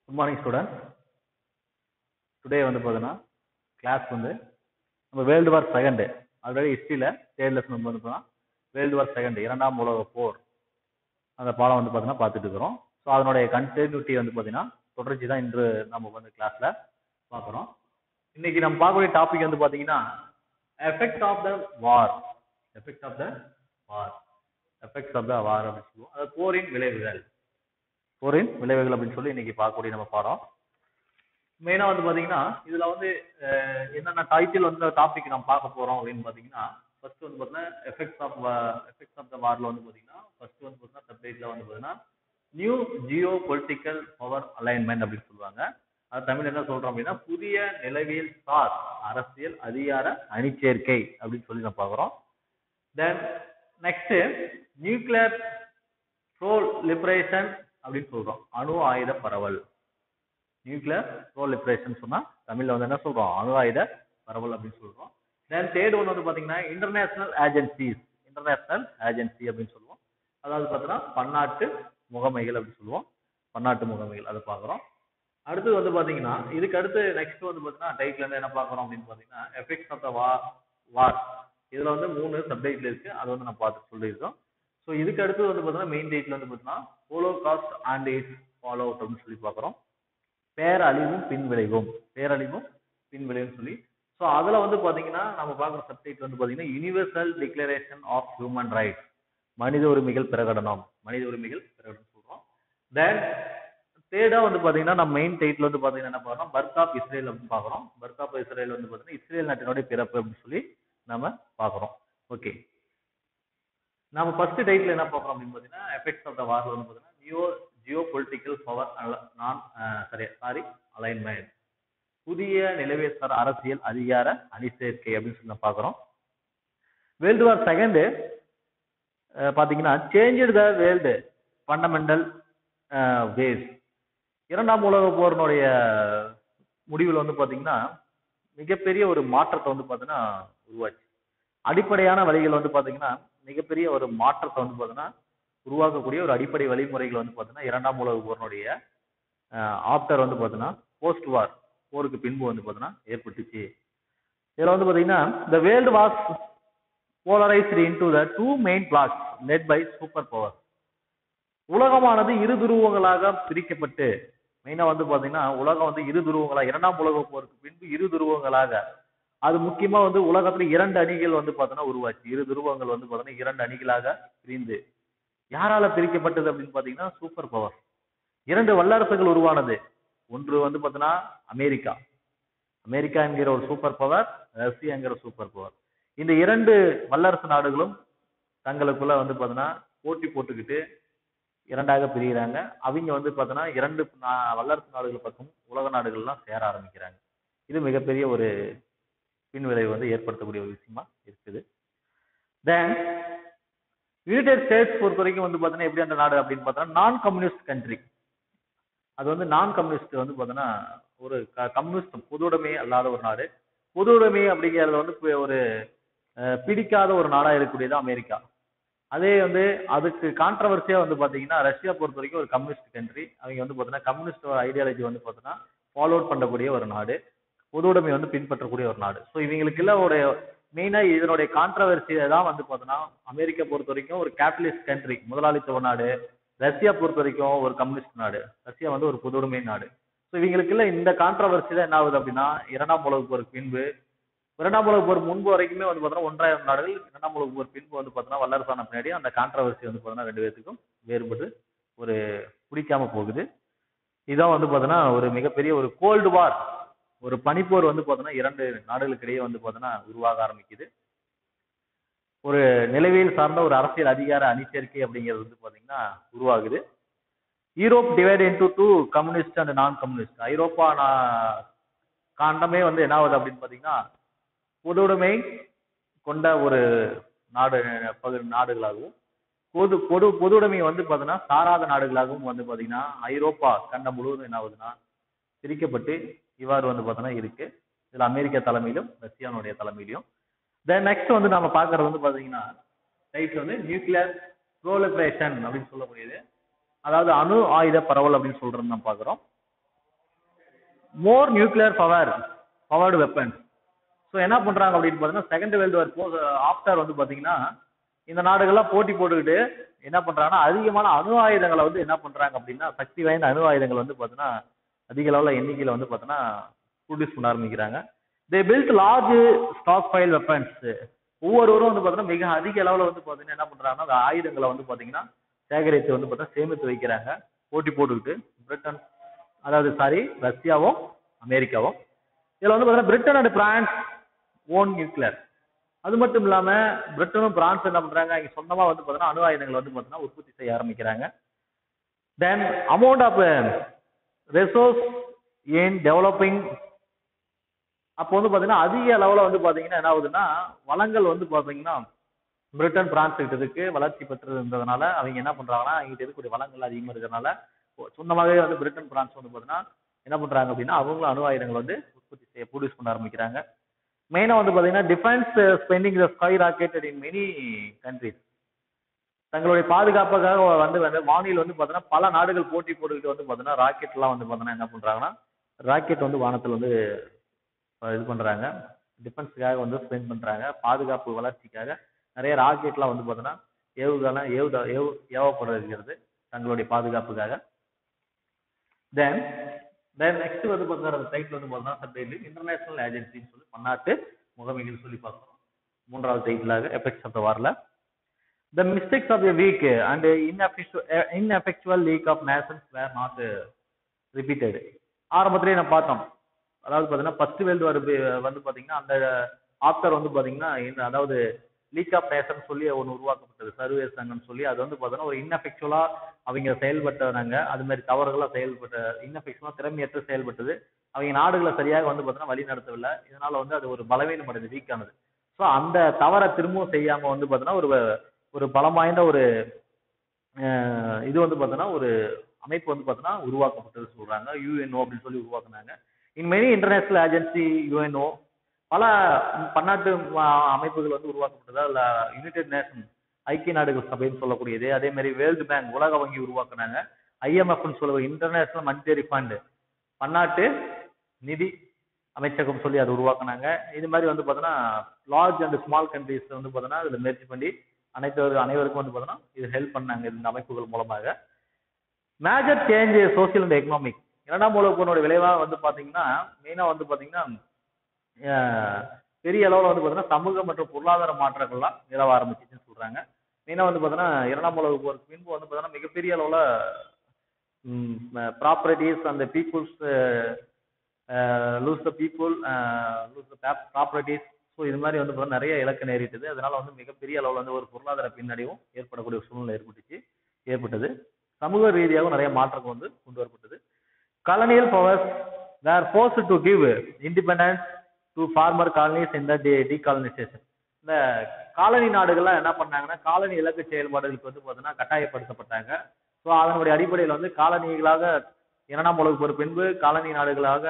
Good morning student today வந்து பார்த்தீங்கன்னா class வந்து நம்ம வேர்ல்டு வார் செகண்டு ஆல்ரெடி ஹிஸ்ட்ரியில் தேர்ட் லெசன் வந்து பார்த்தீங்கன்னா வேர்ல்டு வார் செகண்ட் இரண்டாம் உலக போர் அந்த பாடம் வந்து பார்த்தீங்கன்னா பார்த்துட்டு இருக்கிறோம் ஸோ அதனுடைய கண்டினியூட்டி வந்து பார்த்தீங்கன்னா தொடர்ச்சி தான் இன்று நம்ம வந்து கிளாஸில் பார்க்குறோம் இன்னைக்கு நம்ம பார்க்கக்கூடிய டாபிக் வந்து பார்த்தீங்கன்னா effect of the war effect of the war effects of the war அப்படின்னு சொல்லுவோம் அதாவது போரின் விளைவுகள் போரின் விளைவுகள் அப்படின்னு சொல்லி இன்னைக்கு பார்க்கக்கூடிய நம்ம பாடம் மெயினா வந்து பாத்தீங்கன்னா இதுல வந்து அஹ், என்னென்ன டைட்டில் வந்து டாபிக் நம்ம பார்க்க போறோம் அப்படின்னு பாத்தீங்கன்னா ஃபர்ஸ்ட் வந்து பாத்தீங்கன்னா effects of effects of the வார்ல வந்து பாத்தீங்கன்னா ஃபர்ஸ்ட் வந்து பாத்தீங்கன்னா சப்டைட்ல வந்து பாத்தீங்கன்னா new geopolitical power alignment அப்படின்னு சொல்லுவாங்க அது தமிழ் என்ன சொல்றோம் அப்படின்னா புதிய நிலவியல் சார் அரசியல் அதிகார அணிச்சேர்க்கை அப்படின்னு சொல்லி நம்ம பார்க்குறோம் தென் நெக்ஸ்ட் நியூக்ளியர் ப்ரோலிபரேஷன் அப்படின்னு சொல்றோம் அணு ஆயுத பரவல் நியூக்ளியர் ப்ரோலிபரேஷன் சொன்னா தமிழ்ல வந்து என்ன சொல்றோம் அணு ஆயுத பரவல் அப்படின்னு சொல்றோம் தென் தேர்ட் ஒன் வந்து பாத்தீங்கன்னா இன்டர்நேஷனல் ஏஜென்சிஸ் இன்டர்நேஷனல் ஏஜென்சி அப்படின்னு சொல்லுவோம் அதாவது பார்த்தீங்கன்னா பன்னாட்டு முகமைகள் அப்படின்னு சொல்லுவோம் பன்னாட்டு முகமைகள் அதை பார்க்குறோம் அடுத்து வந்து பாத்தீங்கன்னா இதுக்கு அடுத்து நெக்ஸ்ட் வந்து பாத்தீங்கன்னா டைட்டில் இருந்து என்ன பார்க்குறோம் அப்படின்னு பாத்தீங்கன்னா எஃபெக்ட்ஸ் ஆஃப் த வார் வார் இதுல வந்து மூணு சப்டைட்டில் இருக்கு அதை வந்து நம்ம பார்த்து சொல்லியிருக்கோம் ஸோ இதுக்கு அடுத்து வந்து பாத்தீங்கன்னா மெயின் டைட்டில் வந்து பாத்தீங்கன்னா holocaust and its fallout அப்படின்னு சொல்லி பார்க்குறோம் பேரழிவும் பின்விளைவும் பேரழிவும் பின்விளைவும் சொல்லி ஸோ அதில் வந்து பார்த்தீங்கன்னா நம்ம பார்க்குற சப்ஜெக்ட் வந்து பார்த்தீங்கன்னா universal declaration of human rights மனித உரிமைகள் பிரகடனம் மனித உரிமைகள் பிரகடனம் சொல்கிறோம் தென் தேர்டாக வந்து பார்த்தீங்கன்னா நம்ம மெயின் டைட்டில் வந்து பார்த்தீங்கன்னா என்ன பார்க்குறோம் பர்த் ஆஃப் இஸ்ரேல் அப்படின்னு பார்க்குறோம் பர்த் ஆஃப் இஸ்ரேல் வந்து பார்த்தீங்கன்னா இஸ்ரேல் நாட்டினுடைய பிறப்பு அப்படின்னு சொல்லி நம்ம பார்க்குறோம் ஓகே நம்ம ஃபர்ஸ்ட் டைட்டில் என்ன பார்க்குறோம் அப்படின்னு பார்த்தீங்கன்னா எஃபெக்ட்ஸ் ஆஃப் த வார்ல வந்து பார்த்தீங்கன்னா நியோ ஜியோ பொலிட்டிக்கல் பவர் நான் சரி சாரி அலைன்மெண்ட் புதிய நிலவேசார் அரசியல் அதிகார அணிசேர்க்கை அப்படின்னு சொல்லி நம்ம பார்க்குறோம் வேர்ல்டு வார் செகண்டு பார்த்தீங்கன்னா change the world fundamental ways இரண்டாம் உலக போரினுடைய முடிவில் வந்து பார்த்தீங்கன்னா மிகப்பெரிய ஒரு மாற்றத்தை வந்து பார்த்தீங்கன்னா உருவாச்சு அடிப்படையான வழிகள் வந்து பார்த்தீங்கன்னா மிகப்பெரிய ஒரு மாற்றத்தை வந்து பார்த்தீங்கன்னா உருவாக்கக்கூடிய ஒரு அடிப்படை வழிமுறைகள் வந்து பார்த்தீங்கன்னா இரண்டாம் உலக போரினுடைய ஆப்டர் வந்து பார்த்தீங்கன்னா போஸ்ட் வார் போருக்கு பின்பு வந்து பார்த்தீங்கன்னா ஏற்பட்டுச்சு இதில் வந்து பார்த்தீங்கன்னா the world was polarized into the two main blocks led by super power உலகமானது இரு துருவங்களாக பிரிக்கப்பட்டு மெயினா வந்து பாத்தீங்கன்னா உலகம் வந்து இரு துருவங்களாக இரண்டாம் உலக போருக்கு பின்பு இரு துருவங்களாக அது முக்கியமா வந்து உலகத்துல இரண்டு அணிகள் வந்து பாத்தீங்கன்னா உருவாச்சு இரு துருவங்கள் வந்து பாத்தீங்கன்னா இரண்டு அணிகளாக பிரிந்து யாரால பிரிக்கப்பட்டது அப்படின்னு பாத்தீங்கன்னா சூப்பர் பவர் இரண்டு வல்லரசுகள் உருவானது ஒன்று வந்து பாத்தீங்கன்னா அமெரிக்கா அமெரிக்கா என்கிற ஒரு சூப்பர் பவர் ரஷ்யா என்கிற சூப்பர் பவர் இந்த இரண்டு வல்லரசு நாடுகளும் தங்களுக்குள்ள வந்து பாத்தீங்கன்னா போட்டி போட்டுக்கிட்டு இரண்டாக பிரிகிறாங்க அவங்க வந்து பார்த்தோன்னா இரண்டு நா- வல்லரசு நாடுகள் பக்கம் உலக நாடுகள்லாம் சேர ஆரம்பிக்கிறாங்க இது மிகப்பெரிய ஒரு பின்விளைவு வந்து ஏற்படுத்தக்கூடிய ஒரு விஷயமா இருக்குது தென் யுனைடெட் ஸ்டேட்ஸ் பொறுத்த வரைக்கும் வந்து பார்த்தோன்னா எப்படி அந்த நாடு அப்படின்னு பார்த்தோன்னா நான் கம்யூனிஸ்ட் கண்ட்ரி அது வந்து நான் கம்யூனிஸ்ட் வந்து பார்த்தோன்னா ஒரு கம்யூனிஸ்ட் பொதுவுடைமை அல்லாத ஒரு நாடு பொதுவுடைமை அப்படிங்கிறது வந்து இப்ப ஒரு அஹ், பிடிக்காத ஒரு நாடா இருக்கக்கூடியது அமெரிக்கா அதே வந்து அதுக்கு கான்ட்ரவர்சியா வந்து பாத்தீங்கன்னா ரஷ்யா பொறுத்த வரைக்கும் ஒரு கம்யூனிஸ்ட் கண்ட்ரி அவங்க வந்து பாத்தீங்கன்னா கம்யூனிஸ்ட் ஐடியாலஜி வந்து பாத்தீங்கன்னா ஃபாலோ அவுட் பண்ணக்கூடிய ஒரு நாடு பொதுவுடைமை வந்து பின்பற்றக்கூடிய ஒரு நாடு ஸோ இவங்களுக்கு எல்லாம் ஒரு மெயினா இதனுடைய கான்ட்ரவர்சி தான் வந்து பார்த்தோன்னா அமெரிக்கா பொறுத்த வரைக்கும் ஒரு கேபிட்டலிஸ்ட் கண்ட்ரி முதலாளித்துவ நாடு ரஷ்யா பொறுத்த வரைக்கும் ஒரு கம்யூனிஸ்ட் நாடு ரஷ்யா வந்து ஒரு பொதுவுடைமை நாடு ஸோ இவங்களுக்கு எல்லாம் இந்த கான்ட்ரவர்சி தான் என்ன ஆகுது அப்படின்னா இரண்டாம் உலக போருக்கு பின்பு இரண்டாம் உலக போர் முன்பு வரைக்குமே வந்து பார்த்தோன்னா ஒன்றாயிரம் நாடுகள் இரண்டாம் உலக போர் பின்பு வந்து பார்த்தோன்னா வல்லரசான பின்னாடி அந்த கான்ட்ரவர்சி வந்து பார்த்தோன்னா ரெண்டு பேர்த்துக்கும் வேறுபட்டு ஒரு பிடிக்காம போகுது இதான் வந்து பார்த்தோன்னா ஒரு மிகப்பெரிய ஒரு கோல்டு வார் ஒரு பனிப்போர் வந்து பார்த்தோன்னா இரண்டு நாடுகளுக்கு இடையே வந்து பார்த்தோன்னா உருவாக ஆரம்பிக்குது ஒரு நிலவியல் சார்ந்த ஒரு அரசியல் அதிகார அணிச்சேர்க்கை அப்படிங்கிறது வந்து பார்த்தீங்கன்னா உருவாகுது Europe divide into two communist and non communist ஐரோப்பா நா- காண்டமே வந்து என்ன ஆகுது அப்படின்னு பார்த்தீங்கன்னா பொதுவுடைமை கொண்ட ஒரு நாடு பகு நாடுகளாகவும் பொது பொது பொதுவுடைமை வந்து பார்த்தீங்கன்னா சாராத நாடுகளாகவும் வந்து பார்த்தீங்கன்னா ஐரோப்பா கண்டம் முழுவதும் என்ன ஆகுதுன்னா பிரிக்கப்பட்டு இவ்வாறு வந்து பார்த்தோன்னா இருக்கு இதுல அமெரிக்கா தலைமையிலும் ரஷ்யானுடைய தலைமையிலும் தென் நெக்ஸ்ட் வந்து நம்ம பார்க்கறது வந்து பார்த்தீங்கன்னா ரைட் வந்து நியூக்ளியர் ப்ரோலிபரேஷன் அப்படின்னு சொல்லக்கூடியது அதாவது அணு ஆயுத பரவல் அப்படின்னு சொல்றது நம்ம பார்க்குறோம் more nuclear power powered weapons so என்ன பண்றாங்க அப்படின்னு பார்த்தீங்கன்னா செகண்ட் வேர்ல்டு வார் போ ஆஃப்டர் வந்து பார்த்தீங்கன்னா இந்த நாடுகள்லாம் போட்டி போட்டுக்கிட்டு என்ன பண்றாங்கன்னா அதிகமான அணு ஆயுதங்களை வந்து என்ன பண்றாங்க அப்படின்னா சக்தி வாய்ந்த அணு ஆயுதங்கள் வந்து பார்த்தீங்கன்னா அதிக அளவில் எண்ணிக்கையில் வந்து பார்த்தீங்கன்னா ப்ரொடியூஸ் பண்ண ஆரம்பிக்கிறாங்க they build large stockpile weapons ஒவ்வொருவரும் வந்து பார்த்தீங்கன்னா மிக அதிக அளவில் வந்து பார்த்தீங்கன்னா என்ன பண்றாங்கன்னா அந்த ஆயுதங்களை வந்து பார்த்தீங்கன்னா சேகரித்து வந்து பார்த்தா சேமித்து வைக்கிறாங்க போட்டி போட்டுக்கிட்டு பிரிட்டன் அதாவது சாரி ரஷ்யாவும் அமெரிக்காவும் இதுல வந்து பார்த்தீங்கன்னா Britain and France own nuclear அது மட்டும் இல்லாம பிரிட்டனும் பிரான்ஸ் என்ன பண்றாங்க இங்க சொந்தமா வந்து பார்த்தீங்கன்னா அணு ஆயுதங்கள் வந்து பார்த்தீங்கன்னா உற்பத்தி செய்ய ஆரம்பிக்கிறாங்க then amount of resource in developing அப்போ வந்து பாத்தீங்கன்னா அதிக அளவுல வந்து பாத்தீங்கன்னா என்ன ஆகுதுன்னா வளங்கள் வந்து பாத்தீங்கன்னா பிரிட்டன் பிரான்ஸ் கிட்ட இருக்கு வளர்ச்சி பெற்று இருந்ததுனால அவங்க என்ன பண்றாங்கன்னா அவங்ககிட்ட இருக்கக்கூடிய வளங்கள் அதிகமா இருக்கிறதுனால சொந்தமாகவே வந்து பிரிட்டன் பிரான்ஸ் வந்து பாத்தீங்கன்னா என்ன பண்றாங்க அப்படின்னா அவங்களும் அணு ஆயுதங்கள் வந்து உற்பத்தி செய்ய ப்ரொடியூஸ் பண்ண ஆரம்பிக்கிறாங்க மெயினா வந்து பாத்தீங்கன்னா defence spending the skyrocket in many countries தங்களுடைய பாதுகாப்புக்காக வந்து வந்து வானில் வந்து பாத்தீங்கன்னா பல நாடுகள் போட்டி போட்டுக்கிட்டு வந்து பாத்தீங்கன்னா ராக்கெட் எல்லாம் வந்து பாத்தீங்கன்னா என்ன பண்றாங்கன்னா ராக்கெட் வந்து வானத்துல வந்து அஹ் இது பண்றாங்க டிஃபென்ஸுக்காக வந்து ஸ்பெண்ட் பண்றாங்க பாதுகாப்பு வளர்ச்சிக்காக நிறைய ராக்கெட்லாம் வந்து பார்த்தீங்கன்னா ஏவுகணை ஏவுத ஏவு ஏவப்பட இருக்கிறது தங்களுடைய பாதுகாப்புக்காக தென் தென் நெக்ஸ்ட் வந்து பார்த்தீங்கன்னா சைட்ல வந்து பார்த்தீங்கன்னா சப்டைட்ல இன்டர்நேஷனல் ஏஜென்சின்னு சொல்லி பன்னாட்டு முகமைகள் சொல்லி பார்க்குறோம் மூன்றாவது டைட்டிலாக எஃபெக்ட்ஸ் ஆஃப் த வார்ல the mistakes of a weak and ineffectual League of Nations were not repeated ஆரம்பத்திலேயே நான் பார்த்தோம் அதாவது பார்த்தீங்கன்னா ஃபர்ஸ்ட் வேர்ல்டு வார் வந்து பார்த்தீங்கன்னா அந்த ஆஃப்டர் வந்து பார்த்தீங்கன்னா இந்த அதாவது லீக் ஆஃப் நேஷன் சொல்லி ஒன்று உருவாக்கப்பட்டது சர்வே சங்கம்னு சொல்லி அது வந்து பார்த்தீங்கன்னா ஒரு இன்னஃபெக்சுவலா அவங்க செயல்பட்டனாங்க அது மாதிரி தவறுகளாக செயல்பட்ட இன்னஃபெக்சுவலா திறமையற்று செயல்பட்டது அவங்க நாடுகளை சரியாக வந்து பார்த்தீங்கன்னா வழி நடத்தவில்லை இதனால வந்து அது ஒரு பலவீனம் அடைஞ்சது வீக் ஆனது ஸோ அந்த தவறை திரும்பவும் செய்யாம வந்து பார்த்தீங்கன்னா ஒரு ஒரு பலம் வாய்ந்த ஒரு அஹ், இது வந்து பார்த்தீங்கன்னா ஒரு அமைப்பு வந்து பார்த்தீங்கன்னா உருவாக்கப்பட்டது சொல்றாங்க யூஎன்ஓ அப்படின்னு சொல்லி உருவாக்குனாங்க in many international agency UNO பல பன்னாட்டு அஹ், அமைப்புகள் வந்து உருவாக்கப்பட்டது அதில் யுனைடெட் நேஷன் ஐக்கிய நாடுகள் சபைன்னு சொல்லக்கூடியது அதே மாதிரி வேர்ல்டு பேங்க் உலக வங்கி உருவாக்குனாங்க ஐஎம்எஃப்னு சொல்லுவது இன்டர்நேஷனல் மனிட்டரி ஃபண்ட் பன்னாட்டு நிதி அமைச்சகம் சொல்லி அதை உருவாக்குனாங்க இது மாதிரி வந்து பார்த்தீங்கன்னா லார்ஜ் அண்ட் ஸ்மால் கண்ட்ரிஸ் வந்து பார்த்தீங்கன்னா இதில் முயற்சி பண்ணி அனைத்து அனைவருக்கும் வந்து பார்த்தீங்கன்னா இது ஹெல்ப் பண்ணாங்க இந்த அமைப்புகள் மூலமாக major change social and economic இரண்டாம் உலகப் போரினுடைய விளைவாக வந்து பார்த்தீங்கன்னா மெயினாக வந்து பார்த்தீங்கன்னா அஹ், பெரிய அளவில் வந்து பார்த்தீங்கன்னா சமூக மற்றும் பொருளாதார மாற்றங்கள்லாம் நிலவ ஆரம்பிச்சிச்சுன்னு சொல்றாங்க மெயினாக வந்து பார்த்தீங்கன்னா இரண்டாம் உலகப் போருக்கு பின்பு வந்து பார்த்தீங்கன்னா மிகப்பெரிய அளவில் ப்ராப்பர்ட்டிஸ் அந்த peoples lose the people lose the properties so இது மாதிரி வந்து பார்த்தீங்கன்னா நிறைய இலக்கு நேரிட்டது அதனால வந்து மிகப்பெரிய அளவில் வந்து ஒரு பொருளாதார பின்னடைவும் ஏற்படக்கூடிய சூழ்நிலை ஏற்பட்டுச்சு ஏற்பட்டது சமூக ரீதியாகவும் நிறைய மாற்றங்கள் வந்து கொண்டு வரப்பட்டது colonial powers were forced to give independence to former colonies இந்த டீகாலனைசேஷன் இந்த காலனி நாடுகள்லாம் என்ன பண்ணாங்கன்னா காலனி இலக்கு செயல்பாடுகளுக்கு வந்து பார்த்தீங்கன்னா கட்டாயப்படுத்தப்பட்டாங்க ஸோ அதனுடைய அடிப்படையில் வந்து காலனிகளாக இரண்டாம் உலக போர் பின்பு காலனி நாடுகளாக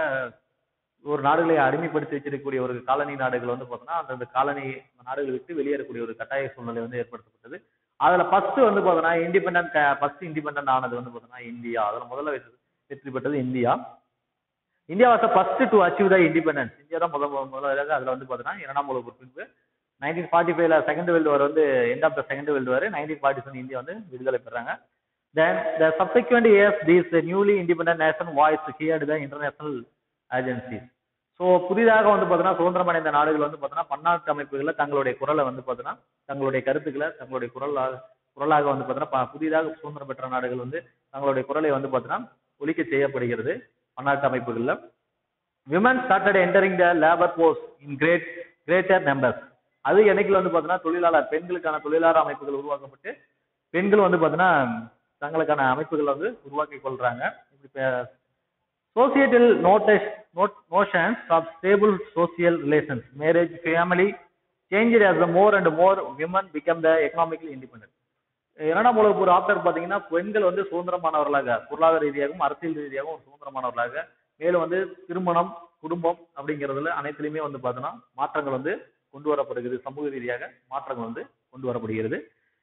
ஒரு நாடுகளை அடிமைப்படுத்தி வச்சிருக்கக்கூடிய ஒரு காலனி நாடுகள் வந்து பார்த்தோன்னா அந்தந்த காலனி நாடுகளை விட்டு வெளியேறக்கூடிய ஒரு கட்டாய சூழ்நிலை வந்து ஏற்படுத்தப்பட்டது அதுல ஃபர்ஸ்ட் வந்து பார்த்தோன்னா இண்டிபெண்டன்ட் ஃபர்ஸ்ட் இண்டிபெண்டன்ட் ஆனது வந்து பார்த்தோன்னா இந்தியா அதுல முதல்ல வெற்றி வெற்றி பெற்றது India India was first to achieve the independence India தான் முதல் முதலாக அதுல வந்து பார்த்தீங்கன்னா இரண்டாம் உலக போர் பின்பு நைன்டீன் ஃபார்ட்டி ஃபைவ்ல செகண்ட் வேர்ல்டு வார் வந்து end of the Second world War nineteen forty seven India வந்து விடுதலை பெறாங்க then the subsequent years these newly independent nation voice heard the international agencies so புதிதாக வந்து பார்த்தீங்கன்னா சுதந்திரம் அடைந்த நாடுகள் வந்து பார்த்தீங்கன்னா பன்னாட்டு அமைப்புகளில் தங்களுடைய குரலை வந்து பார்த்தீங்கன்னா தங்களுடைய கருத்துக்களை தங்களுடைய குரலாக குரலாக வந்து பார்த்தீங்கன்னா ப- புதிதாக சுதந்திரம் பெற்ற நாடுகள் வந்து தங்களுடைய குரலை வந்து பார்த்தீங்கன்னா ஒலிக்க செய்யப்படுகிறது பன்னாட்டு அமைப்புகளில் women started entering the labour force in great greater numbers அது என்னைக்கு வந்து பார்த்தீங்கன்னா தொழிலாளர் பெண்களுக்கான தொழிலாளர் அமைப்புகள் உருவாக்கப்பட்டு பெண்கள் வந்து பார்த்தீங்கன்னா தங்களுக்கான அமைப்புகள் வந்து உருவாக்கி கொள்றாங்க இப்படி societal notes not notions of stable social relations marriage family changed as the more and more women become the economically independent இரண்டாம் உலக போர் ஆஃப்டர் பார்த்தீங்கன்னா பெண்கள் வந்து சுதந்திரமானவர்களாக பொருளாதார ரீதியாகவும் அரசியல் ரீதியாகவும் சுதந்திரமானவர்களாக மேலும் வந்து திருமணம் குடும்பம் அப்படிங்கிறதுல அனைத்துலையுமே வந்து பார்த்தோன்னா மாற்றங்கள் வந்து கொண்டு வரப்படுகிறது சமூக ரீதியாக மாற்றங்கள் வந்து கொண்டு வரப்படுகிறது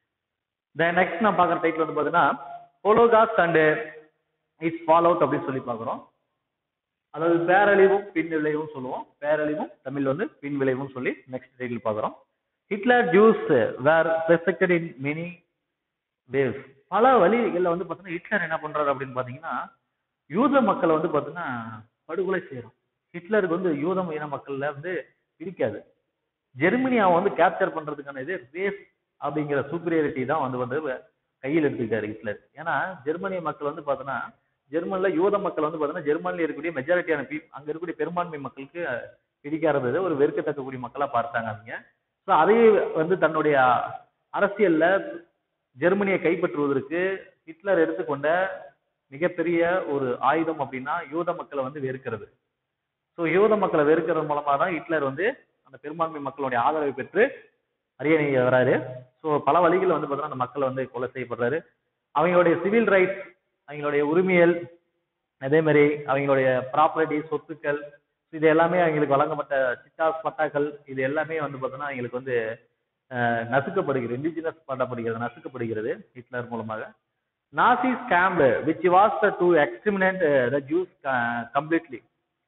தென் நெக்ஸ்ட் நான் பார்க்குற டைட்டில் வந்து பார்த்தீங்கன்னா Holocaust and its fallout அப்படின்னு சொல்லி பார்க்குறோம் அதாவது பேரழிவும் பின் விளைவும் சொல்லுவோம் பேரழிவும் தமிழ் வந்து பின் விளைவும் சொல்லி நெக்ஸ்ட் டைட்டில் பார்க்குறோம் Hitler Jews were perfected in many waves பல வழிகளில் வந்து பார்த்தீங்கன்னா ஹிட்லர் என்ன பண்றாரு அப்படின்னு பார்த்தீங்கன்னா யூத மக்களை வந்து பார்த்தீங்கன்னா படுகொலை செய்யறோம் ஹிட்லருக்கு வந்து யூத இன மக்கள்ல வந்து பிடிக்காது ஜெர்மனியாவை வந்து கேப்சர் பண்றதுக்கான இது ரேஸ் அப்படிங்கிற சூப்பரியாரிட்டி தான் வந்து வந்து கையில் எடுத்துக்கிட்டாரு ஹிட்லர் ஏன்னா ஜெர்மனிய மக்கள் வந்து பார்த்தோன்னா ஜெர்மன்ல யூத மக்கள் வந்து பார்த்தீங்கன்னா ஜெர்மனில இருக்கக்கூடிய மெஜாரிட்டியான பீ அங்க இருக்கக்கூடிய பெரும்பான்மை மக்களுக்கு பிடிக்காதது ஒரு வெறுக்கத்தக்கக்கூடிய மக்களா பார்த்தாங்க அவங்க ஸோ அதையே வந்து தன்னுடைய அரசியல்ல ஜெர்மனியை கைப்பற்றுவதற்கு ஹிட்லர் எடுத்துக்கொண்ட மிகப்பெரிய ஒரு ஆயுதம் அப்படின்னா யூத மக்களை வந்து வெறுக்கிறது ஸோ யூத மக்களை வெறுக்கிறது மூலமா தான் ஹிட்லர் வந்து அந்த பெரும்பான்மை மக்களுடைய ஆதரவை பெற்று அரியணை வராரு ஸோ பல வழிகள் வந்து பார்த்தீங்கன்னா அந்த மக்கள் வந்து கொலை செய்யப்படுறாரு அவங்களுடைய சிவில் ரைட்ஸ் அவங்களுடைய உரிமையல் அதே மாதிரி அவங்களுடைய ப்ராப்பர்ட்டி சொத்துக்கள் இது எல்லாமே அவங்களுக்கு வழங்கப்பட்ட சிட்டாஸ் பட்டாக்கள் இது எல்லாமே வந்து பார்த்தோன்னா அவங்களுக்கு வந்து அஹ், நசுக்கப்படுகிறது இண்டிஜினஸ் பண்ணப்படுகிறது நசுக்கப்படுகிறது ஹிட்லர் மூலமாக Nazi camp which was to exterminate the Jews completely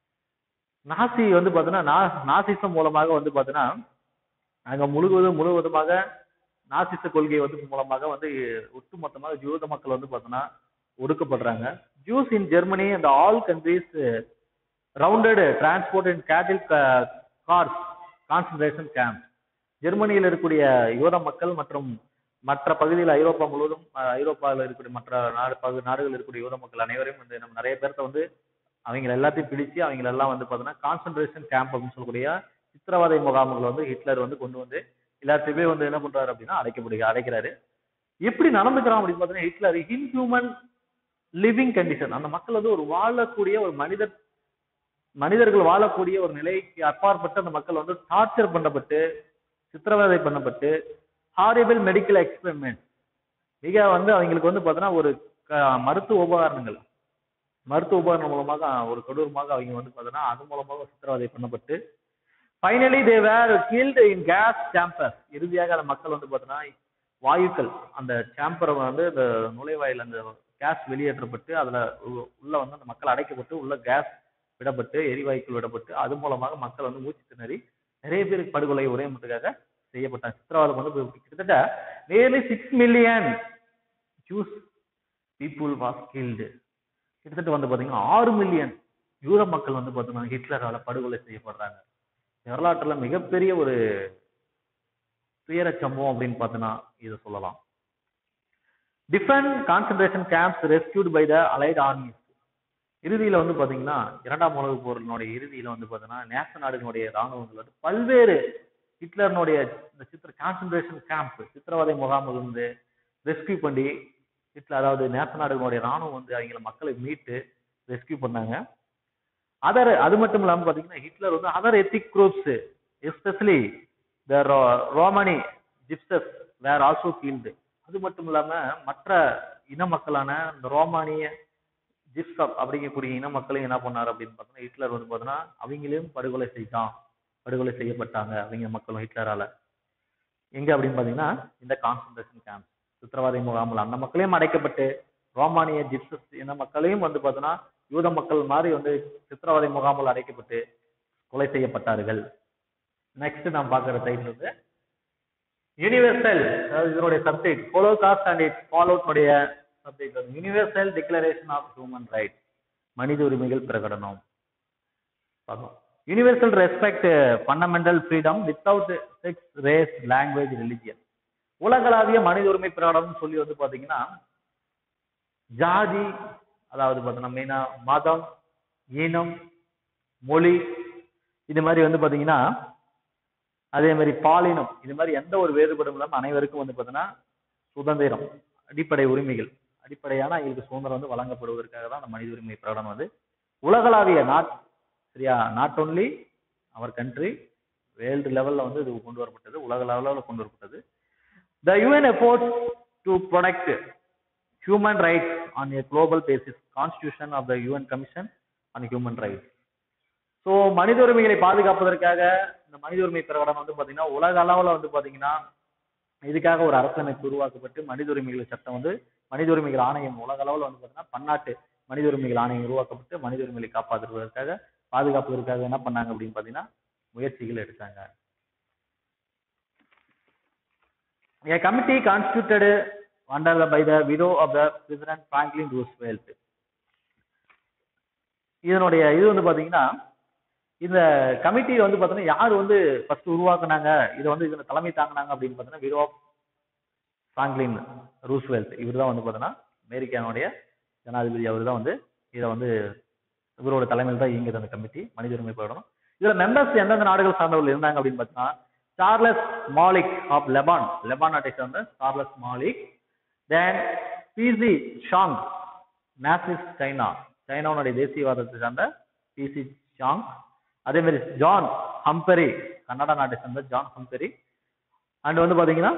Nazi வந்து பார்த்தீங்கன்னா நா- நாசிசம் மூலமாக வந்து பார்த்தீங்கன்னா அங்க முழுவதும் முழுவதுமாக நாசிச கொள்கை வந்து மூலமாக வந்து ஒட்டுமொத்தமாக ஜூத மக்கள் வந்து பார்த்தோன்னா ஒடுக்கப்படுறாங்க Jews in Germany and all countries rounded transport and cattle cars concentration camp ஜெர்மனியில் இருக்கக்கூடிய யூத மக்கள் மற்றும் மற்ற பகுதியில் ஐரோப்பா முழுவதும் அஹ், ஐரோப்பாவில் இருக்கக்கூடிய மற்ற நாடு பகு நாடுகளில் இருக்கக்கூடிய யூத மக்கள் அனைவரையும் வந்து நம்ம நிறைய பேர்த்த வந்து அவங்க எல்லாத்தையும் பிடிச்சு அவங்க எல்லாம் வந்து பார்த்தீங்கன்னா கான்சன்ட்ரேஷன் கேம்ப் அப்படின்னு சொல்லக்கூடிய சித்திரவதை முகாம்களை வந்து ஹிட்லர் வந்து கொண்டு வந்து எல்லாத்தையுமே வந்து என்ன பண்றாரு அப்படின்னா அடைக்கப்படுக அடைக்கிறாரு எப்படி நடந்துக்கிறான் அப்படின்னு பார்த்தீங்கன்னா ஹிட்லர் இன்ஹியூமன் லிவிங் கண்டிஷன் அந்த மக்கள் வந்து ஒரு வாழக்கூடிய ஒரு மனிதர் மனிதர்கள் வாழக்கூடிய ஒரு நிலைக்கு அப்பாற்பட்டு அந்த மக்கள் வந்து டார்ச்சர் பண்ணப்பட்டு சித்திரவதை பண்ணப்பட்டு ஹாரிபிள் மெடிக்கல் எக்ஸ்பெரிமெண்ட் மிக வந்து அவங்களுக்கு வந்து பார்த்தீங்கன்னா ஒரு க- மருத்துவ உபகரணங்கள் மருத்துவ உபகரணம் மூலமாக ஒரு கொடூரமாக அவங்க வந்து பார்த்தீங்கன்னா அது மூலமாக சித்திரவதை பண்ணப்பட்டு finally they where கீல்டு in case சாம்பர் இறுதியாக அந்த மக்கள் வந்து பார்த்தீங்கன்னா வாயுக்கள் அந்த சாம்பரை வந்து இந்த நுழைவாயில் அந்த கேஸ் வெளியேற்றப்பட்டு அதுல உ- உள்ள வந்து அந்த மக்கள் அடைக்கப்பட்டு உள்ள கேஸ் விடப்பட்டு எரிவாயுக்கள் விடப்பட்டு அது மூலமாக மக்கள் வந்து மூச்சு திணறி நிறைய பேருக்கு படுகொலை ஒரே மட்டுக்காக செய்யப்பட்டாங்க சித்திரவதை வந்து கிட்டத்தட்ட nearly six million Jews people was killed கிட்டத்தட்ட வந்து பாத்தீங்கன்னா ஆறு மில்லியன் யூத மக்கள் வந்து பாத்தீங்கன்னா ஹிட்லரால படுகொலை செய்யப்படுறாங்க வரலாற்றுல மிகப்பெரிய ஒரு துயர சம்பவம் அப்படின்னு பார்த்தோன்னா இதை சொல்லலாம் different concentration camps rescued by the Allied armies இறுதியில வந்து பாத்தீங்கன்னா இரண்டாம் உலகப் போரினுடைய இறுதியில வந்து பாத்தீங்கன்னா நேச நாடுகளுடைய ராணுவங்கள் வந்து பல்வேறு ஹிட்லர்னுடைய இந்த சித்திர கான்சன்ட்ரேஷன் கேம்ப் சித்திரவதை முகாமில் இருந்து ரெஸ்கியூ பண்ணி ஹிட்லர் அதாவது நேச நாடுகளுடைய ராணுவம் வந்து அவங்கள மக்களை மீட்டு ரெஸ்கியூ பண்ணாங்க அதர் அது மட்டும் இல்லாமல் பார்த்தீங்கன்னா ஹிட்லர் வந்து other ethnic groups especially the Romani gypsies were also killed அது மட்டும் இல்லாம மற்ற இன மக்களான இந்த ரோமானிய ஜிப்சப் அப்படிங்கக்கூடிய இன மக்களையும் என்ன பண்ணாரு அப்படின்னு பார்த்தோன்னா ஹிட்லர் வந்து பார்த்தோன்னா அவங்களையும் படுகொலை செய்தான் படுகொலை செய்யப்பட்டாங்க அவங்க மக்களும் ஹிட்லரால எங்க அப்படின்னு பார்த்தீங்கன்னா இந்த கான்சன்ட்ரேஷன் கேம்ப் சித்திரவதை முகாமில் அந்த மக்களையும் அடைக்கப்பட்டு ரோமானிய ஜிப்சஸ் இன மக்களையும் வந்து பார்த்தோன்னா யூத மக்கள் மாதிரி வந்து சித்திரவதை முகாமில் அடைக்கப்பட்டு கொலை செய்யப்பட்டார்கள் நெக்ஸ்ட் நாம் பார்க்குற டைட்டில் வந்து யூனிவர்சல் அதாவது இதனுடைய subject Holocaust and it follow உடைய சப்ஜெக்ட் வந்து Universal Declaration of Human Right மனித உரிமைகள் பிரகடனம் பார்க்கலாம் universal respect fundamental freedom without sex race language religion உலகளாவிய மனித உரிமை பிரகடனம் சொல்லி வந்து பாத்தீங்கன்னா ஜாதி அதாவது பார்த்தோன்னா மெயினா மதம் இனம் மொழி இது மாதிரி வந்து பாத்தீங்கன்னா அதே மாதிரி பாலினம் இது மாதிரி எந்த ஒரு வேறுபாடும் இல்லாமல் அனைவருக்கும் வந்து பார்த்தீங்கன்னா சுதந்திரம் அடிப்படை உரிமைகள் அடிப்படையான எங்களுக்கு சுதந்திரம் வந்து வழங்கப்படுவதற்காக தான் அந்த மனித உரிமை பிரகடனம் வந்து உலகளாவிய நாட் சரியா not only our country world லெவல்ல வந்து இது கொண்டு வரப்பட்டது உலக லெவலில் கொண்டு வரப்பட்டது the UN effort to protect human rights on a global basis constitution of the UN commission on human rights so மனித உரிமைகளை பாதுகாப்பதற்காக இந்த மனித உரிமை பிரகடனம் வந்து பாத்தீங்கன்னா உலக அளவில் வந்து பாத்தீங்கன்னா இதுக்காக ஒரு அரசமைப்பு உருவாக்கப்பட்டு மனித உரிமைகள் சட்டம் வந்து மனித உரிமைகள் ஆணையம் உலக அளவில் வந்து பாத்தீங்கன்னா பன்னாட்டு மனித உரிமைகள் ஆணையம் உருவாக்கப்பட்டு மனித உரிமைகளை காப்பாற்றுவதற்காக பாதுகாப்பதற்காக என்ன பண்ணாங்க அப்படின்னு பார்த்தீங்கன்னா முயற்சிகள் எடுத்தாங்க A committee constituted under the, by the widow of the President Franklin Roosevelt. இதனுடைய இது வந்து பாத்தீங்கன்னா இந்த கமிட்டி வந்து பாத்தீங்கன்னா யார் வந்து ஃபர்ஸ்ட் உருவாக்குனாங்க இதை வந்து இதுல தலைமை தாங்கினாங்க அப்படின்னு பாத்தீங்கன்னா விடோ ஆஃப் பிராங்க்லின் ரூஸ்வெல்ட் இவர் தான் வந்து பாத்தீங்கன்னா அமெரிக்கானுடைய ஜனாதிபதி அவர் தான் வந்து இதை வந்து இவரோட தலைமையில் தான் இயங்குது அந்த கமிட்டி மனித உரிமை போடணும் இதுல மெம்பர்ஸ் எந்தெந்த நாடுகள் சார்ந்தவர்கள் இருந்தாங்க அப்படின்னு பார்த்தீங்கன்னா Charles Malik of Lebanon Lebanon நாட்டை சேர்ந்த Charles Malik then PC Chang nationalist China சைனாவுடைய தேசியவாதத்தை சார்ந்த பிசி ஷாங் அதே மாதிரி ஜான் ஹம்பெரி கன்னடா நாட்டை சேர்ந்த ஜான் ஹம்பெரி அண்ட் வந்து பாத்தீங்கன்னா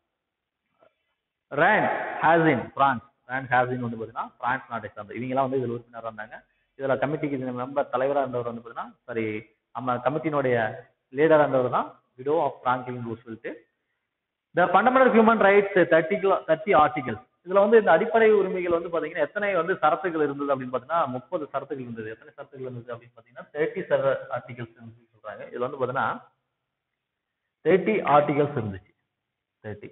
ரேன் ஹாசின் பிரான்ஸ் ரேன் ஹாசின் வந்து பாத்தீங்கன்னா பிரான்ஸ் நாட்டை சார்ந்த இவங்கெல்லாம் வந்து இதுல உறுப்பினராக இருந்தாங்க இதுல கமிட்டிக்கு மெம்பர் தலைவராக இருந்தவர் வந்து பாத்தீங்கன்னா சாரி நம்ம கமிட்டியினுடைய லீடராக இருந்தவர் தான் widow of Franklin Roosevelt the fundamental human rights thirty thirty articles இதுல வந்து இந்த அடிப்படை உரிமைகள் வந்து பாத்தீங்கன்னா எத்தனை வந்து சரத்துகள் இருந்தது அப்படின்னு பாத்தீங்கன்னா முப்பது சரத்துகள் இருந்தது எத்தனை சரத்துகள் இருந்தது அப்படின்னு பாத்தீங்கன்னா தேர்ட்டி சர ஆர்டிகல்ஸ் சொல்றாங்க இதுல வந்து பாத்தீங்கன்னா தேர்ட்டி ஆர்டிகல்ஸ் இருந்துச்சு தேர்ட்டி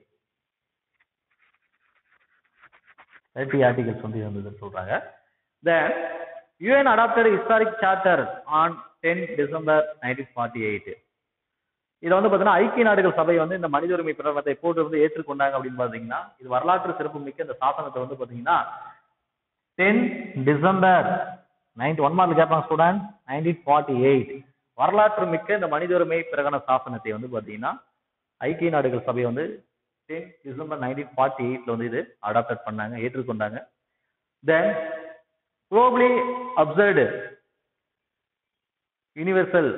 தேர்ட்டி ஆர்டிகல்ஸ் வந்து இருந்ததுன்னு சொல்றாங்க then UN adopted historic charter on ten December nineteen forty eight இதை வந்து பார்த்தீங்கன்னா ஐக்கிய நாடுகள் சபை வந்து இந்த மனித உரிமை பிரகடனத்தை போட்டு வந்து ஏற்றுக்கொண்டாங்க அப்படின்னு பார்த்தீங்கன்னா இது வரலாற்று சிறப்பு மிக்க இந்த சாசனத்தை வந்து பார்த்தீங்கன்னா ten December ninety one mark கேட்பாங்க ஸ்டூடெண்ட் நைன்டீன் ஃபார்ட்டி எயிட் வரலாற்று மிக்க இந்த மனித உரிமை பிரகடன சாசனத்தை வந்து பார்த்தீங்கன்னா ஐக்கிய நாடுகள் சபை வந்து டென் டிசம்பர் நைன்டீன் ஃபார்ட்டி எயிட்ல வந்து இது அடாப்டட் பண்ணாங்க ஏற்றுக்கொண்டாங்க then globally observed universal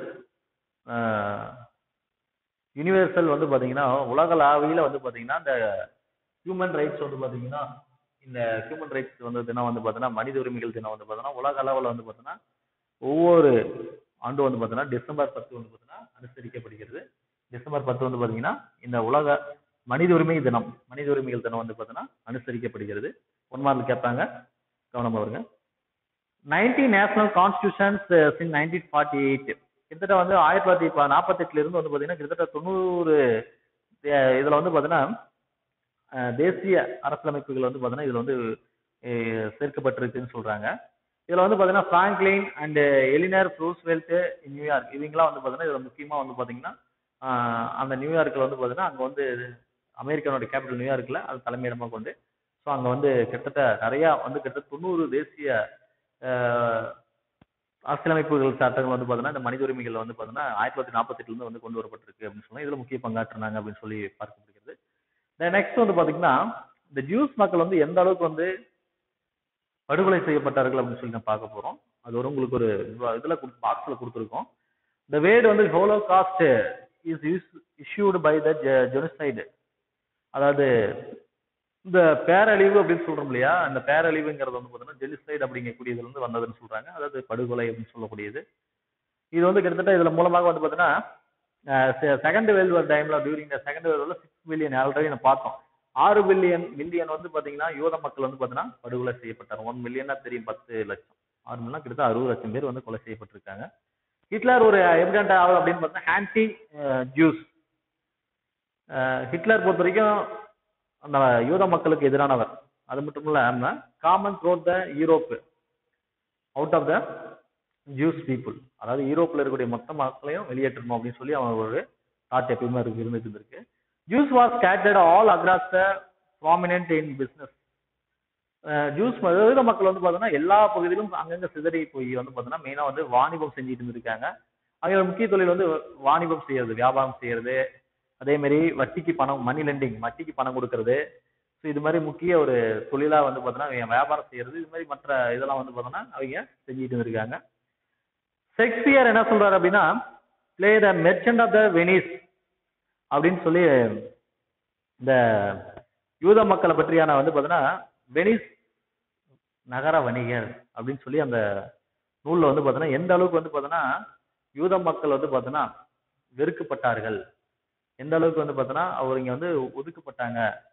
universal வந்து பாத்தீங்கன்னா உலகளாவியில வந்து பாத்தீங்கன்னா இந்த ஹியூமன் ரைட்ஸ் வந்து பாத்தீங்கன்னா இந்த ஹியூமன் ரைட்ஸ் வந்து தினம் வந்து பாத்தீங்கன்னா மனித உரிமைகள் தினம் வந்து பாத்தீங்கன்னா உலக அளவில் வந்து பாத்தீங்கன்னா ஒவ்வொரு ஆண்டு வந்து பாத்தீங்கன்னா டிசம்பர் பத்து வந்து பாத்தீங்கன்னா அனுசரிக்கப்படுகிறது டிசம்பர் பத்து வந்து பாத்தீங்கன்னா இந்த உலக மனித உரிமை தினம் மனித உரிமைகள் தினம் வந்து பாத்தீங்கன்னா அனுசரிக்கப்படுகிறது ஒன் மார்க் கேட்பாங்க கவனமா வருங்க ninety national constitutions in nineteen forty eight கிட்டத்தட்ட வந்து ஆயிரத்தி தொள்ளாயிரத்தி நாற்பத்தெட்டுல இருந்து வந்து பாத்தீங்கன்னா கிட்டத்தட்ட தொண்ணூறு அஹ் இதுல வந்து பாத்தீங்கன்னா அஹ் தேசிய அரசியலமைப்புகள் வந்து பாத்தீங்கன்னா இதுல வந்து அஹ் சேர்க்கப்பட்டிருக்குன்னு சொல்றாங்க இதுல வந்து பாத்தீங்கன்னா Franklin and Eleanor Roosevelt New York இவங்கெல்லாம் வந்து பாத்தீங்கன்னா இதுல முக்கியமா வந்து பாத்தீங்கன்னா ஆஹ் அந்த நியூயார்க்ல வந்து பாத்தீங்கன்னா அங்க வந்து அமெரிக்கானோட கேபிட்டல் நியூயார்க்ல அது தலைமையிடமா கொண்டு ஸோ அங்க வந்து கிட்டத்தட்ட நிறைய வந்து கிட்டத்தட்ட தொண்ணூறு தேசிய ஆஹ் அரசியலமைப்புகள் சட்டங்கள் வந்து பாத்தீங்கன்னா இந்த மனித உரிமைகள் வந்து பாத்தீங்கன்னா ஆயிரத்தி தொள்ளாயிரத்தி நாற்பத்தெட்டுல இருந்து வந்து கொண்டு வரப்பட்டிருக்கு அப்படின்னு சொல்லி இதுல முக்கிய பங்காற்றினாங்க அப்படின்னு சொல்லி பார்க்கப்படுகிறது நெக்ஸ்ட் வந்து பாத்தீங்கன்னா இந்த ஜூஸ் மக்கள் வந்து எந்த அளவுக்கு வந்து படுகொலை செய்யப்பட்டார்கள் அப்படின்னு சொல்லி நான் பார்க்க போறோம் அது ஒரு உங்களுக்கு ஒரு இதுல பாக்ஸ்ல கொடுத்துருக்கோம் இந்த வேர்டு வந்து Holocaust is issued by the genocide அதாவது இந்த பேரழிவு அப்படின்னு சொல்றோம் இல்லையா அந்த பேரழிவுங்கிறது வந்து பார்த்தீங்கன்னா ஜெனிசைடு அப்படிங்கக்கூடியதுல இருந்து வந்ததுன்னு சொல்றாங்க அதாவது படுகொலை அப்படின்னு சொல்லக்கூடியது இது வந்து கிட்டத்தட்ட இதுல மூலமாக வந்து பார்த்தீங்கன்னா செகண்ட் வேர்ல்டு வார் டைம்ல டியூரிங் செகண்ட் வேர்ல்டு வார்ல சிக்ஸ் பில்லியன் ஆல்ரெடி நான் பார்த்தோம் ஆறு பில்லியன் மில்லியன் வந்து பாத்தீங்கன்னா யூத மக்கள் வந்து பாத்தீங்கன்னா படுகொலை செய்யப்பட்டாங்க ஒன் மில்லியனா தெரியும் பத்து லட்சம் ஆறு மில்லியன் கிட்டத்தட்ட அறுபது லட்சம் பேர் வந்து கொலை செய்யப்பட்டிருக்காங்க ஹிட்லர் ஒரு எவிடென்ட் ஆகுது அப்படின்னு பார்த்தீங்கன்னா ஆன்டி ஜூஸ் ஹிட்லர் பொறுத்த வரைக்கும் அந்த யூத மக்களுக்கு எதிரானவர் அது மட்டும் இல்லாம common throat the Europe out of the Jews people அதாவது யூரோப்ல இருக்கக்கூடிய மொத்த மக்களையும் வெளியேற்றணும் அப்படின்னு சொல்லி அவன் ஒரு தாட் எப்பயுமே இருக்கு இருந்துட்டு இருக்கு Jews was scattered all across the prominent in business Jews யூத மக்கள் வந்து பார்த்தோன்னா எல்லா பகுதியிலும் அங்கங்க சிதறி போய் வந்து பார்த்தோன்னா மெயினாக வந்து வாணிபம் செஞ்சுட்டு இருந்திருக்காங்க அவங்களோட முக்கிய தொழில் வந்து வாணிபம் செய்யறது வியாபாரம் செய்யறது அதே மாதிரி வட்டிக்கு பணம் மணி லெண்டிங் வட்டிக்கு பணம் கொடுக்கறது ஸோ இது மாதிரி முக்கிய ஒரு தொழிலாக வந்து பார்த்தோன்னா வியாபாரம் செய்யறது இது மாதிரி மற்ற இதெல்லாம் வந்து பார்த்தோன்னா அவங்க செஞ்சுட்டு இருந்திருக்காங்க ஷேக்ஸ்பியர் என்ன சொல்றாரு அப்படின்னா play the Merchant of the Venice அப்படின்னு சொல்லி இந்த யூத மக்களை பற்றியான வந்து பார்த்தோன்னா வெனிஸ் நகர வணிகர் அப்படின்னு சொல்லி அந்த நூல்ல வந்து பார்த்தோன்னா எந்த அளவுக்கு வந்து பார்த்தோன்னா யூத மக்கள் வந்து பார்த்தோன்னா வெறுக்கப்பட்டார்கள் எந்த அளவுக்கு வந்து பார்த்தோன்னா அவங்க வந்து ஒதுக்கப்பட்டாங்க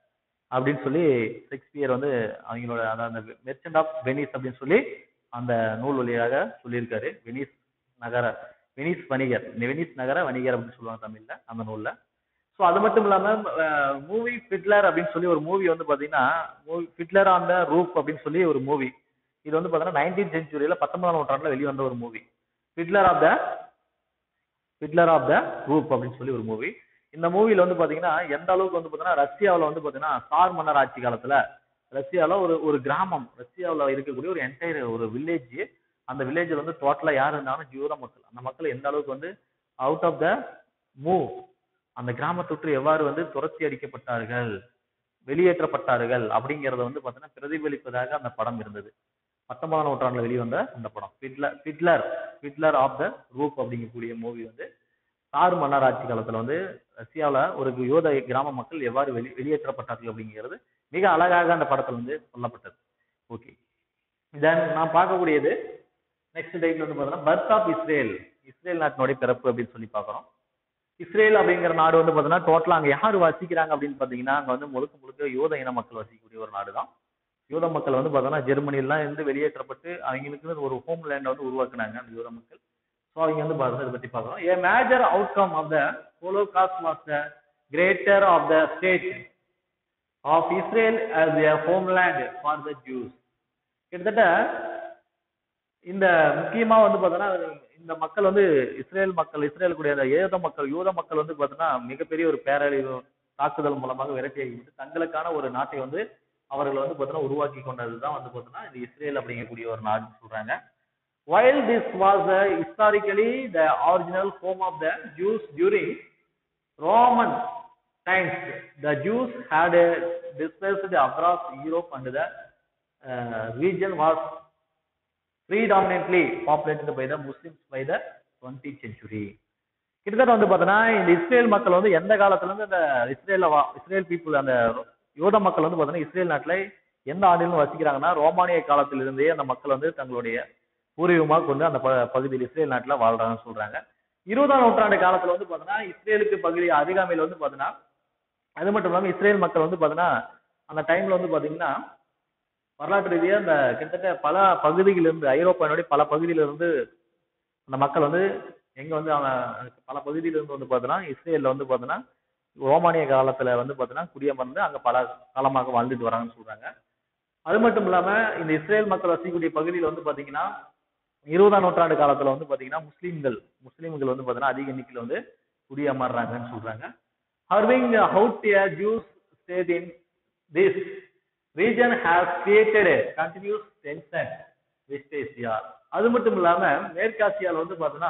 அப்படின்னு சொல்லி ஷேக்ஸ்பியர் வந்து அவங்களோட அதான் அந்த மெர்ச்சன்ட் ஆஃப் வெனிஸ் அப்படின்னு சொல்லி அந்த நூல் வழியாக சொல்லியிருக்காரு வெனிஸ் நகர வெனிஸ் வணிகர் வெனிஸ் நகர வணிகர் அப்படின்னு சொல்லுவாங்க தமிழ்ல அந்த நூல்ல ஸோ அது மட்டும் இல்லாம மூவி ஃபிட்லர் அப்படின்னு சொல்லி ஒரு மூவி வந்து பாத்தீங்கன்னா movie Fiddler on the Roof அப்படின்னு சொல்லி ஒரு மூவி இது வந்து பாத்தீங்கன்னா நைன்டீன் செஞ்சுரியில பத்தொன்பதாம் நூற்றாண்டுல வெளிவந்த ஒரு movie Fiddler of the Fiddler of the Roof அப்படின்னு சொல்லி ஒரு மூவி இந்த மூவில வந்து பாத்தீங்கன்னா எந்த அளவுக்கு வந்து பாத்தீங்கன்னா ரஷ்யாவில் வந்து பாத்தீங்கன்னா சார் மன்னர் ஆட்சி காலத்துல ரஷ்யாவில் ஒரு ஒரு கிராமம் ரஷ்யாவில் இருக்கக்கூடிய ஒரு என்டையர் ஒரு வில்லேஜ் அந்த வில்லேஜில் வந்து டோட்டலா யார் இருந்தாலும் ஜூத மக்கள் அந்த மக்கள் எந்த அளவுக்கு வந்து அவுட் ஆஃப் த மூவ் அந்த கிராமத்தொற்று எவ்வாறு வந்து துரத்தி அடிக்கப்பட்டார்கள் வெளியேற்றப்பட்டார்கள் அப்படிங்கறத வந்து பாத்தீங்கன்னா பிரதிபலிப்பதாக அந்த படம் இருந்தது பத்தொன்பதாம் நூற்றாண்டுல வெளிவந்த அந்த படம் பிட்லர் பிட்லர் பிட்லர் ஆஃப் த ரூப் அப்படிங்கக்கூடிய மூவி வந்து சார் மன்னர் ஆட்சி காலத்துல வந்து ரஷ்யாவில் ஒரு யோத கிராம மக்கள் எவ்வாறு வெளி வெளியேற்றப்பட்டார்கள் அப்படிங்கிறது மிக அழகாக அந்த படத்துல வந்து சொல்லப்பட்டது ஓகே தென் நான் பார்க்கக்கூடியது நெக்ஸ்ட் டைப்ல வந்து பார்த்தீங்கன்னா பர்த் ஆஃப் இஸ்ரேல் இஸ்ரேல் நாட்டினுடைய பிறப்பு அப்படின்னு சொல்லி பார்க்குறோம் இஸ்ரேல் அப்படிங்கிற நாடு வந்து பார்த்தீங்கன்னா டோட்டலாக அங்கே யார் வசிக்கிறாங்க அப்படின்னு பார்த்தீங்கன்னா அங்கே வந்து முழுக்க முழுக்க யூத இன மக்கள் வசிக்கக்கூடிய ஒரு நாடு தான் யூத மக்கள் வந்து பார்த்தோன்னா ஜெர்மனிலாம் இருந்து வெளியேற்றப்பட்டு அவங்களுக்கு ஒரு ஹோம் லேண்டை வந்து உருவாக்குனாங்க அந்த யூத மக்கள் ஸோ அவங்க வந்து பார்த்தா இதை பற்றி பார்க்குறோம் a major outcome of the Holocaust was the greater of the state of Israel as a homeland for the Jews கிட்டத்தட்ட இந்த முக்கியமா வந்து பார்த்தோன்னா இந்த மக்கள் வந்து இஸ்ரேல் மக்கள் இஸ்ரேலுக்குடைய அந்த ஏத மக்கள் யூத மக்கள் வந்து பார்த்தோன்னா மிகப்பெரிய ஒரு பேரழிவு தாக்குதல் மூலமாக விரட்டியாகிவிட்டு தங்களுக்கான ஒரு நாட்டை வந்து அவர்கள் வந்து பார்த்தோன்னா உருவாக்கி கொண்டது தான் வந்து பார்த்தோன்னா இந்த இஸ்ரேல் அப்படிங்கக்கூடிய ஒரு நாடுன்னு சொல்றாங்க while this was uh, historically the original home of the Jews during Roman times, the Jews had uh, dispersed across Europe and the uh, region was predominantly populated by the Muslims by the 20th century. கிட்டத்தட்ட வந்து பார்த்தோன்னா இந்த Israel மக்கள் வந்து எந்த காலத்துல இருந்து இந்த இஸ்ரேல வா இஸ்ரேல் பீப்புள் அந்த யூத மக்கள் வந்து பார்த்தோன்னா இஸ்ரேல் நாட்டில் எந்த ஆண்டிலும் வசிக்கிறாங்கன்னா ரோமானிய காலத்திலிருந்தே அந்த மக்கள் வந்து தங்களுடைய பூர்வீகமாக கொண்டு அந்த ப- பகுதியில் இஸ்ரேல் நாட்டில் வாழ்றாங்கன்னு சொல்றாங்க இருபதாம் நூற்றாண்டு காலத்துல வந்து பார்த்தோன்னா இஸ்ரேலுக்கு பகுதி அருகாமையில் வந்து பார்த்தோன்னா அது மட்டும் இல்லாமல் இஸ்ரேல் மக்கள் வந்து பார்த்தோன்னா அந்த டைம்ல வந்து பார்த்தீங்கன்னா வரலாற்று ரீதியாக அந்த கிட்டத்தட்ட பல பகுதிகளிலிருந்து ஐரோப்பாவினுடைய பல பகுதியிலிருந்து அந்த மக்கள் வந்து எங்க வந்து அவங்க பல பகுதியிலிருந்து வந்து பார்த்தோன்னா இஸ்ரேல்ல வந்து பார்த்தோன்னா ரோமானிய காலத்துல வந்து பார்த்தோன்னா குடியமர்ந்து அங்க பல காலமாக வாழ்ந்துட்டு வராங்கன்னு சொல்றாங்க அது மட்டும் இல்லாம இந்த இஸ்ரேல் மக்கள் வசிக்கக்கூடிய பகுதியில் வந்து பாத்தீங்கன்னா இருபதாம் நூற்றாண்டு காலத்துல வந்து பாத்தீங்கன்னா முஸ்லீம்கள் முஸ்லீம்கள் வந்து பாத்தீங்கன்னா அதிக எண்ணிக்கையில வந்து குடியமர்றாங்கன்னு சொல்றாங்க ஹர்விங் ஹவுட் a Jews state in this region has created a continuous tension West Asia அது மட்டும் இல்லாம மேற்காசியால வந்து பாத்தீங்கன்னா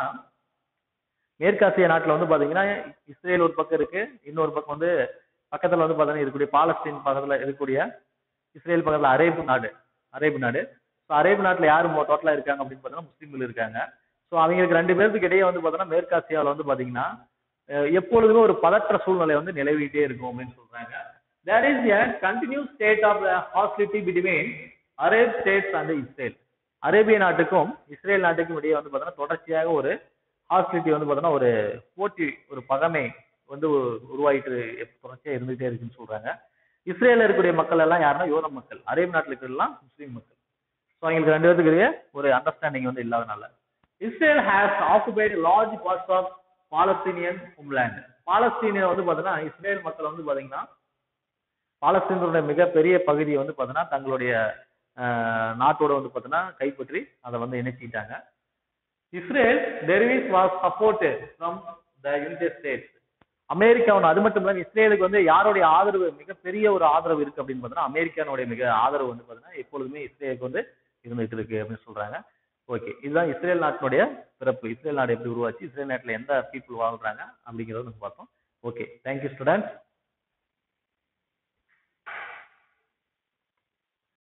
மேற்காசிய நாட்டுல வந்து பாத்தீங்கன்னா இஸ்ரேல் ஒரு பக்கம் இருக்கு இன்னொரு பக்கம் வந்து பக்கத்துல வந்து பாத்தீங்கன்னா இருக்கக்கூடிய பாலஸ்தீன் பக்கத்துல இருக்கக்கூடிய இஸ்ரேல் பக்கத்துல அரேபு நாடு அரேபு நாடு ஸோ அரேபு நாட்டுல யாரு டோட்டலா இருக்காங்க அப்படின்னு பார்த்தீங்கன்னா முஸ்லீம்கள் இருக்காங்க ஸோ அவங்களுக்கு ரெண்டு பேருக்கு இடையே வந்து பார்த்தீங்கன்னா மேற்காசியாவில் வந்து பாத்தீங்கன்னா அஹ் எப்பொழுதுமே ஒரு பதற்ற சூழ்நிலை வந்து நிலவிட்டே இருக்கும் அப்படின்னு சொல்றாங்க there is a continuous state of the hostility between Arab states and Israel அரேபிய நாட்டுக்கும் இஸ்ரேல் நாட்டுக்கும் இடையே வந்து பார்த்தீங்கன்னா தொடர்ச்சியாக ஒரு ஹாஸ்டிலிட்டி வந்து பார்த்தீங்கன்னா ஒரு போட்டி ஒரு பகமை வந்து உ- உருவாயிட்டு எப்ப- தொடர்ச்சியா இருந்துகிட்டே இருக்குன்னு சொல்றாங்க இஸ்ரேல்ல இருக்கக்கூடிய மக்கள் எல்லாம் யாருன்னா யோத மக்கள் அரேப் நாட்டில் இருக்கிறதெல்லாம் முஸ்லீம் மக்கள் ஸோ அவங்களுக்கு ரெண்டு பேருக்கு இடையே ஒரு அண்டர்ஸ்டாண்டிங் வந்து இல்லாதனால Israel has occupied large parts of Palestinian homeland பாலஸ்தீனிய வந்து பார்த்தீங்கன்னா இஸ்ரேல் மக்கள் வந்து பார்த்தீங்கன்னா பாலஸ்தீனத்துடைய மிகப்பெரிய பகுதியை வந்து பார்த்தீங்கன்னா தங்களுடைய ஆஹ், நாட்டோட வந்து பார்த்தீங்கன்னா கைப்பற்றி அதை வந்து இணைச்சிட்டாங்க Israel derives was supported from the United States அமெரிக்காவோட அது மட்டும் இல்லாம இஸ்ரேலுக்கு வந்து யாருடைய ஆதரவு மிகப்பெரிய ஒரு ஆதரவு இருக்கு அப்படின்னு பார்த்தீங்கன்னா அமெரிக்கானுடைய மிக ஆதரவு வந்து பார்த்தீங்கன்னா எப்பொழுதுமே இஸ்ரேலுக்கு வந்து இருந்துட்டு இருக்கு அப்படின்னு சொல்றாங்க ஓகே இதுதான் இஸ்ரேல் நாட்டினுடைய பிறப்பு இஸ்ரேல் நாடு எப்படி உருவாச்சு இஸ்ரேல் நாட்டில் எந்த பீப்புள் வாழ்றாங்க அப்படிங்கிறத நம்ம பார்த்தோம் ஓகே தேங்க்யூ ஸ்டூடெண்ட்ஸ்